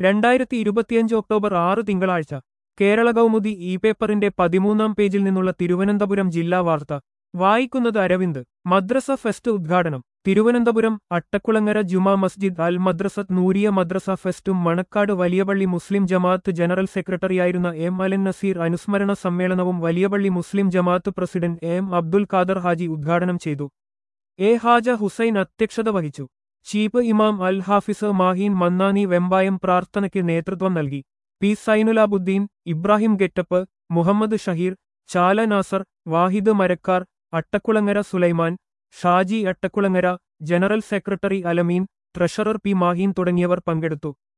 രണ്ടായിരത്തി ഇരുപത്തിയഞ്ച് ഒക്ടോബർ ആറ് തിങ്കളാഴ്ച കേരള കൗമുദി ഇ പേപ്പറിന്റെ പതിമൂന്നാം പേജിൽ നിന്നുള്ള തിരുവനന്തപുരം ജില്ലാ വാർത്ത വായിക്കുന്നത് അരവിന്ദ് മദ്രസ ഫെസ്റ്റ് ഉദ്ഘാടനം തിരുവനന്തപുരം അട്ടക്കുളങ്ങര ജുമാ മസ്ജിദ് അൽ മദ്രസത്ത് നൂരിയ മദ്രസ ഫെസ്റ്റും മണക്കാട് വലിയപള്ളി മുസ്ലിം ജമാഅത്ത് ജനറൽ സെക്രട്ടറിയായിരുന്ന എം അലൻ നസീർ അനുസ്മരണ സമ്മേളനവും വലിയപള്ളി മുസ്ലിം ജമാഅത്ത് പ്രസിഡന്റ് എം അബ്ദുൽ ഖാദർ ഹാജി ഉദ്ഘാടനം ചെയ്തു എ ഹാജ ഹുസൈൻ അധ്യക്ഷത വഹിച്ചു ചീഫ് ഇമാം അൽ ഹാഫിസ് മാഹീൻ മന്നാനി വെമ്പായം പ്രാർത്ഥനയ്ക്ക് നേതൃത്വം നൽകി പി സൈനുലാബുദ്ദീൻ ഇബ്രാഹിം ഗെറ്റപ്പ് Muhammad Shaheer Chala Nasar Wahid Marakkar Attakkulangara Sulaiman Shaji Attakkulangara general secretary Alameen treasurer P Maheen തുടങ്ങിയവർ പങ്കെടുത്തു